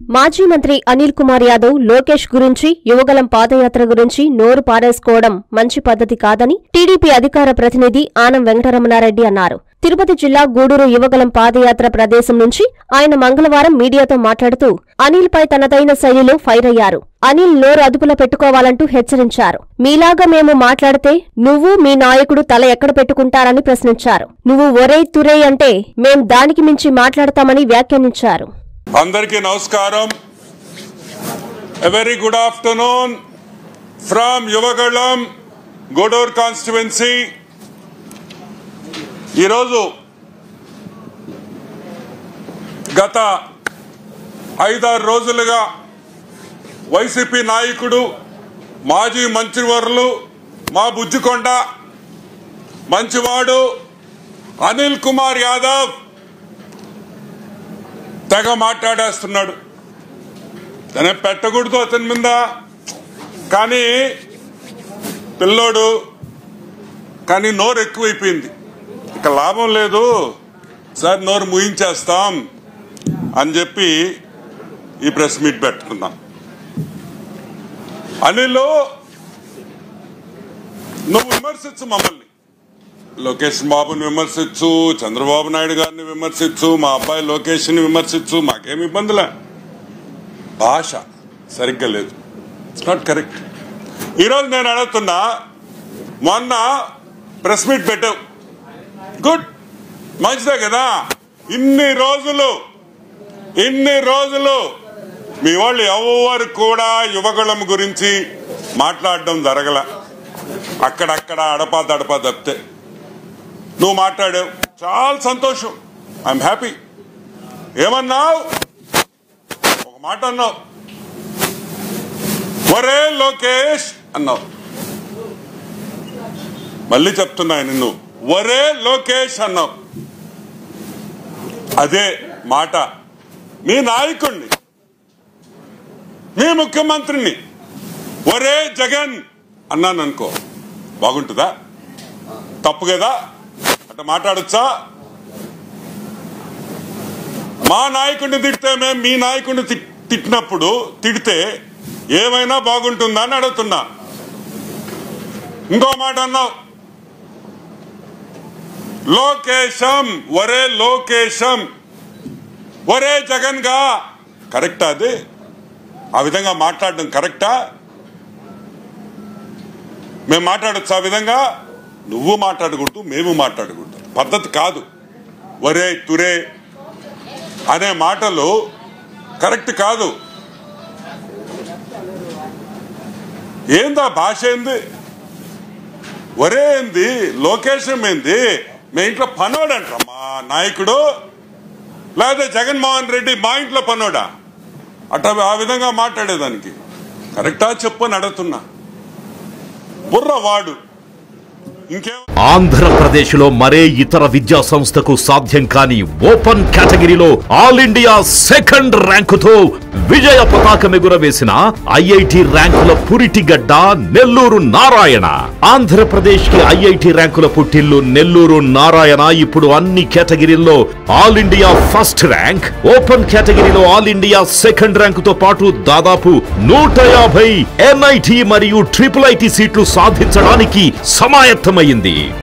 మాజీ మంత్రి అనిల్ కుమార్ యాదవ్ లోకేష్ గురించి యువగలం పాదయాత్ర గురించి నోరు పారేసుకోవడం మంచి పద్ధతి కాదని టీడీపీ అధికార ప్రతినిధి ఆనం వెంకటరమణారెడ్డి అన్నారు తిరుపతి జిల్లా గూడూరు యువగలం పాదయాత్ర ప్రదేశం నుంచి ఆయన మంగళవారం మీడియాతో మాట్లాడుతూ అనిల్ పై తనదైన శైలిలో ఫైర్ అయ్యారు అనిల్ నోరు అదుపులో పెట్టుకోవాలంటూ హెచ్చరించారు మీలాగా మేము మాట్లాడితే నువ్వు మీ నాయకుడు తల ఎక్కడ పెట్టుకుంటారని ప్రశ్నించారు నువ్వు ఒరే తురే అంటే మేం దానికి మించి మాట్లాడతామని వ్యాఖ్యానించారు అందరికీ నమస్కారం a very good afternoon from Yuvagalam Gudur constituency ఈరోజు గత ఐదారు రోజులుగా వైసీపీ నాయకుడు మాజీ మంత్రివర్యులు మా బుజ్జికొండ మంచివాడు అనిల్ కుమార్ యాదవ్ తెగ మాట్లాడేస్తున్నాడు తనే పెట్టకూడదు అతని మీద కానీ పిల్లోడు కానీ నోరు ఎక్కువైపోయింది ఇక లాభం లేదు సార్ నోరు ముయించేస్తాం అని చెప్పి ఈ ప్రెస్ మీట్ పెట్టుకున్నాం అనిల్ నువ్వు విమర్శించు మమ్మల్ని లోకేష్ బాబుని విమర్శించు చంద్రబాబు నాయుడు గారిని విమర్శించు మా అబ్బాయి లోకేష్ ని విమర్శించు మాకేమి ఇబ్బందిలే భాష సరిగ్గా లేదు ఇట్స్ నాట్ కరెక్ట్ ఈరోజు నేను అడుగుతున్నా మొన్న ప్రెస్ మీట్ పెట్టావు గుడ్ మంచిదే కదా ఇన్ని రోజులు ఇన్ని రోజులు మీ వాళ్ళు ఎవరు కూడా యువకులం గురించి మాట్లాడడం జరగల అక్కడక్కడ అడపా దడపా తప్పితే నువ్వు మాట్లాడావు చాలా సంతోషం ఐఎమ్ హ్యాపీ ఏమన్నావు ఒక మాట అన్నావు ఒరే లోకేష్ అన్నావు మళ్ళీ చెప్తున్నా నిన్ను ఒరే లోకేష్ అన్నావు అదే మాట మీ నాయకుణ్ణి మీ ముఖ్యమంత్రిని ఒరే జగన్ అన్నాను అనుకో బాగుంటుందా తప్పు కదా అట్లా మాట్లాడొచ్చా మా నాయకుడిని తిడితే మేము మీ నాయకుడిని తి- తిట్టినప్పుడు తిడితే ఏమైనా బాగుంటుందా అని అడుగుతున్నా ఇంకో మాట అన్నావు లోకేశం ఒరే లోకేశం ఒరే జగన్ గా కరెక్టా అది ఆ విధంగా మాట్లాడడం కరెక్టా మేము మాట్లాడచ్చు ఆ విధంగా నువ్వు మాట్లాడకూడదు మేము మాట్లాడకూడదు పద్ధతి కాదు ఒరే తురే అనే మాటలు కరెక్ట్ కాదు ఏందా భాష ఏంది ఒరే ఏంది లోకేశం ఏంది మీ ఇంట్లో పనోడంట మా నాయకుడు లేదా జగన్మోహన్ రెడ్డి మా ఇంట్లో పనోడా అట్లా ఆ విధంగా మాట్లాడేదానికి కరెక్టా చెప్పు అని అడుగుతున్నా బుర్ర వాడు ఇంకేం ఆంధ్రప్రదేశ్లో మరే ఇతర విద్యా సంస్థకు సాధ్యం కాని ఓపెన్ కేటగిరీలో ఆల్ ఇండియా సెకండ్ ర్యాంకుతో విజయ పతాకం ఎగురవేసిన ఐఐటి ర్యాంకుల పురిటిగడ్డ నెల్లూరు నారాయణ ఆంధ్రప్రదేశ్ కి ఐఐటి ర్యాంకుల పుట్టిల్లు నెల్లూరు నారాయణ ఇప్పుడు అన్ని కేటగిరీల్లో all India first rank open కేటగిరీలో ఆల్ ఇండియా సెకండ్ ర్యాంకుతో పాటు దాదాపు నూట యాభై ఎన్ఐటి మరియు ట్రిపుల్ ఐటి సీట్లు సాధించడానికి సమాయత్తమైంది